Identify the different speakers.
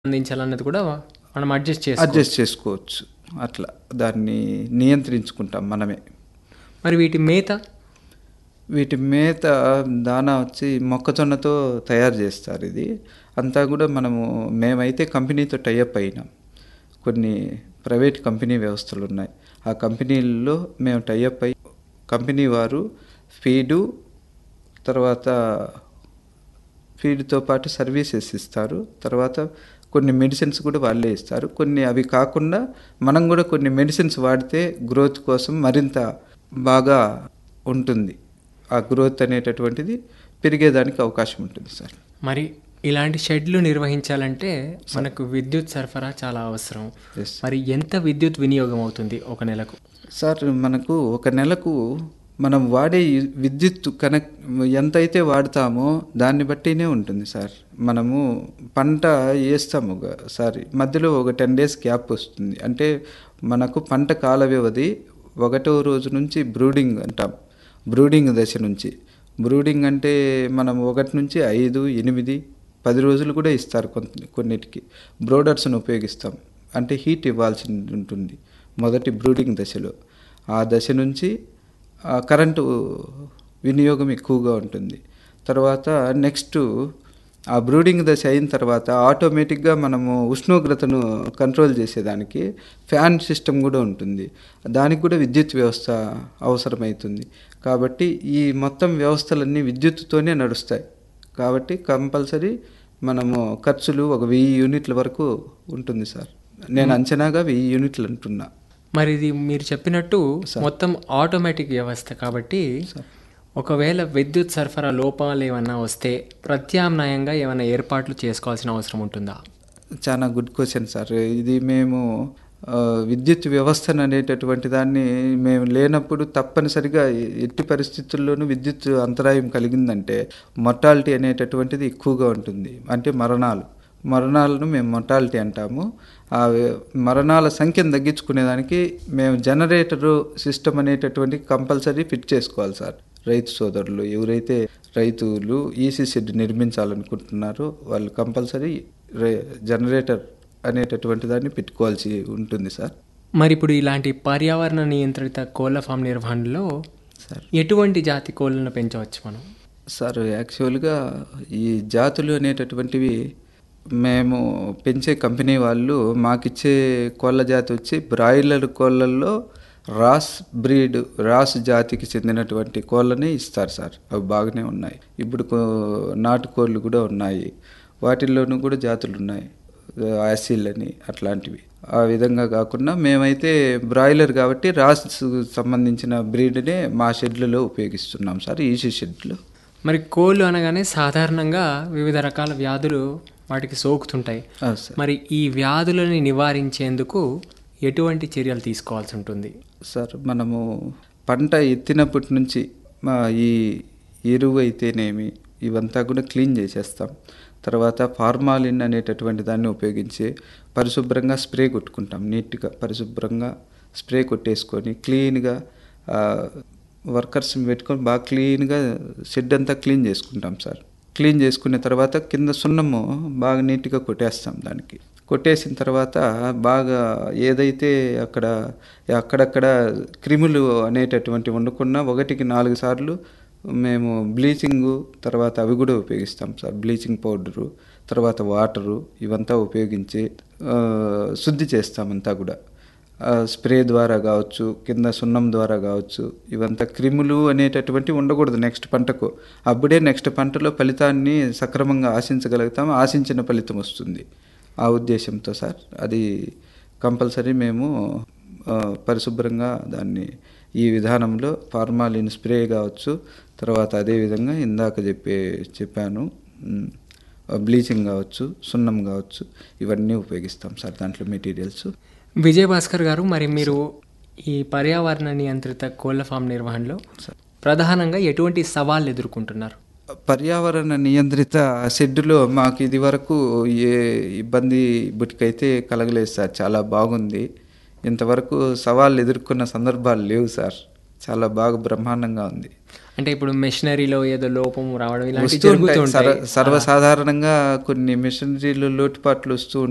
Speaker 1: అందించాలన్నది కూడా మనం అడ్జస్ట్ చేసుకో
Speaker 2: అడ్జస్ట్ చేసుకోవచ్చు అట్లా దాన్ని నియంత్రించుకుంటాం మనమే
Speaker 1: మరి వీటి మేత
Speaker 2: వీటి మేత దానా వచ్చి మొక్కజొన్నతో తయారు చేస్తారు ఇది అంతా కూడా మనము మేమైతే కంపెనీతో టైఅప్ అయినాం కొన్ని ప్రైవేట్ కంపెనీ వ్యవస్థలు ఉన్నాయి ఆ కంపెనీల్లో మేము టైఅప్ అయి కంపెనీ వారు ఫీడు తర్వాత ఫీడ్తో పాటు సర్వీసెస్ ఇస్తారు తర్వాత కొన్ని మెడిసిన్స్ కూడా వాళ్ళే ఇస్తారు కొన్ని అవి కాకుండా మనం కూడా కొన్ని మెడిసిన్స్ వాడితే గ్రోత్ కోసం మరింత బాగా ఉంటుంది ఆ గ్రోత్ అనేటటువంటిది పెరిగేదానికి అవకాశం ఉంటుంది సార్
Speaker 1: మరి ఇలాంటి షెడ్లు నిర్వహించాలంటే మనకు విద్యుత్ సరఫరా చాలా అవసరం
Speaker 2: ఎస్
Speaker 1: మరి ఎంత విద్యుత్ వినియోగం అవుతుంది ఒక నెలకు
Speaker 2: సార్ మనకు ఒక నెలకు మనం వాడే ఈ విద్యుత్ కనెక్ట్ ఎంతైతే వాడతామో దాన్ని బట్టినే ఉంటుంది సార్ మనము పంట వేస్తాము సారీ మధ్యలో ఒక టెన్ డేస్ గ్యాప్ వస్తుంది అంటే మనకు పంట కాల వ్యవధి ఒకటో రోజు నుంచి బ్రూడింగ్ అంటాం బ్రూడింగ్ దశ నుంచి బ్రూడింగ్ అంటే మనం ఒకటి నుంచి ఐదు ఎనిమిది పది రోజులు కూడా ఇస్తారు కొన్ని కొన్నిటికి బ్రోడర్స్ను ఉపయోగిస్తాం అంటే హీట్ ఇవ్వాల్సి ఉంటుంది మొదటి బ్రూడింగ్ దశలో ఆ దశ నుంచి ఆ కరెంటు వినియోగం ఎక్కువగా ఉంటుంది తర్వాత నెక్స్ట్ ఆ బ్రూడింగ్ దశ అయిన తర్వాత ఆటోమేటిక్గా మనము ఉష్ణోగ్రతను కంట్రోల్ చేసేదానికి ఫ్యాన్ సిస్టమ్ కూడా ఉంటుంది దానికి కూడా విద్యుత్ వ్యవస్థ అవసరమవుతుంది కాబట్టి ఈ మొత్తం వ్యవస్థలన్నీ విద్యుత్తుతోనే నడుస్తాయి కాబట్టి కంపల్సరీ మనము ఖర్చులు ఒక వెయ్యి యూనిట్ల వరకు ఉంటుంది సార్ నేను అంచనాగా వెయ్యి యూనిట్లు అంటున్నా
Speaker 1: మరి ఇది మీరు చెప్పినట్టు మొత్తం ఆటోమేటిక్ వ్యవస్థ కాబట్టి ఒకవేళ విద్యుత్ సరఫరా లోపాలు ఏమన్నా వస్తే ప్రత్యామ్నాయంగా ఏమైనా ఏర్పాట్లు చేసుకోవాల్సిన అవసరం ఉంటుందా
Speaker 2: చాలా గుడ్ క్వశ్చన్ సార్ ఇది మేము ఆ, విద్యుత్ వ్యవస్థను అనేటటువంటి దాన్ని మేము లేనప్పుడు తప్పనిసరిగా ఎట్టి పరిస్థితుల్లోనూ విద్యుత్ అంతరాయం కలిగిందంటే మొర్టాలిటీ అనేటటువంటిది ఎక్కువగా ఉంటుంది అంటే మరణాలు మరణాలను మేము మొర్టాలిటీ అంటాము ఆ వ్య- మరణాల సంఖ్యను తగ్గించుకునేదానికి మేము జనరేటరు సిస్టమ్ అనేటటువంటి కంపల్సరీ ఫిట్ చేసుకోవాలి సార్ రైతు సోదరులు ఎవరైతే రైతులు ఈసీ షెడ్ నిర్మించాలనుకుంటున్నారో వాళ్ళు కంపల్సరీ జనరేటర్ అనేటటువంటి దాన్ని పెట్టుకోవాల్సి ఉంటుంది సార్
Speaker 1: మరి ఇప్పుడు ఇలాంటి పర్యావరణ నియంత్రిత కోళ్ల ఫామ్ నిర్వహణలో
Speaker 2: సార్
Speaker 1: ఎటువంటి జాతి కోళ్ళను పెంచవచ్చు మనం
Speaker 2: సార్ యాక్చువల్గా ఈ జాతులు అనేటటువంటివి మేము పెంచే కంపెనీ వాళ్ళు మాకిచ్చే కోళ్ళ జాతి వచ్చి బ్రాయిలర్ కోళ్ళల్లో రాస్ బ్రీడ్ రాస్ జాతికి చెందినటువంటి కోళ్ళని ఇస్తారు సార్ అవి బాగానే ఉన్నాయి ఇప్పుడు కో- నాటుకోళ్ళు కూడా ఉన్నాయి వాటిల్లోనూ కూడా జాతులు ఉన్నాయి యాసిల్ అని అట్లాంటివి ఆ విధంగా కాకుండా మేమైతే బ్రాయిలర్ కాబట్టి రాస్ సంబంధించిన బ్రీడ్నే మా షెడ్లలో ఉపయోగిస్తున్నాం సార్ ఈసీ షెడ్లో
Speaker 1: మరి కోళ్ళు అనగానే సాధారణంగా వివిధ రకాల వ్యాధులు వాటికి సోకుతుంటాయి
Speaker 2: ఆ, సార్
Speaker 1: మరి ఈ వ్యాధులని నివారించేందుకు ఎటువంటి చర్యలు తీసుకోవాల్సి ఉంటుంది
Speaker 2: సార్ మనము పంట ఎత్తినప్పటి నుంచి మా ఈ ఎరువు అయితేనేమి ఇవంతా కూడా క్లీన్ చేసేస్తాం తర్వాత ఫార్మాలిన్ అనేటటువంటి దాన్ని ఉపయోగించి పరిశుభ్రంగా స్ప్రే కొట్టుకుంటాం నీట్గా పరిశుభ్రంగా స్ప్రే కొట్టేసుకొని క్లీన్గా వర్కర్స్ని పెట్టుకొని బాగా క్లీన్గా షెడ్ అంతా క్లీన్ చేసుకుంటాం సార్ క్లీన్ చేసుకున్న తర్వాత కింద సున్నము బాగా నీట్గా కొట్టేస్తాం దానికి కొట్టేసిన తర్వాత బాగా ఏదైతే అక్కడ అక్కడక్కడ క్రిములు అనేటటువంటి ఉండకుండా ఒకటికి నాలుగు సార్లు మేము బ్లీచింగు తర్వాత అవి కూడా ఉపయోగిస్తాం సార్ బ్లీచింగ్ పౌడరు తర్వాత వాటరు ఇవంతా ఉపయోగించి ఆ, శుద్ధి చేస్తామంతా కూడా ఆ, స్ప్రే ద్వారా కావచ్చు కింద సున్నం ద్వారా కావచ్చు ఇవంతా క్రిములు అనేటటువంటి ఉండకూడదు నెక్స్ట్ పంటకు అప్పుడే నెక్స్ట్ పంటలో ఫలితాన్ని సక్రమంగా ఆశించగలుగుతాం ఆశించిన ఫలితం వస్తుంది ఆ ఉద్దేశంతో సార్ అది కంపల్సరీ మేము ఆ, పరిశుభ్రంగా దాన్ని ఈ విధానంలో ఫార్మాలిన్ స్ప్రే కావచ్చు తర్వాత అదేవిధంగా ఇందాక చెప్పే చెప్పాను ఉమ్, బ్లీచింగ్ కావచ్చు సున్నం కావచ్చు ఇవన్నీ ఉపయోగిస్తాం సార్ దాంట్లో మెటీరియల్స్
Speaker 1: విజయ్ భాస్కర్ గారు మరి మీరు ఈ పర్యావరణ నియంత్రిత కోళ్ల ఫామ్ నిర్వహణలో ప్రధానంగా ఎటువంటి సవాళ్ళు ఎదుర్కొంటున్నారు
Speaker 2: పర్యావరణ నియంత్రిత షెడ్డులో మాకు ఇది వరకు ఏ ఇబ్బంది ఇప్పటికైతే కలగలేదు సార్ చాలా బాగుంది ఇంతవరకు సవాళ్ళు ఎదుర్కొన్న సందర్భాలు లేవు సార్ చాలా బాగా బ్రహ్మాండంగా ఉంది
Speaker 1: అంటే ఇప్పుడు మెషినరీలో ఏదో లోపం రావడం ఇలాంటివి
Speaker 2: వస్తూ ఉంటాయి
Speaker 1: జరుగుతూ
Speaker 2: సర్వ
Speaker 1: ఉంటాయి
Speaker 2: సర్వసాధారణంగా కొన్ని మిషనరీలు లోటుపాట్లు వస్తూ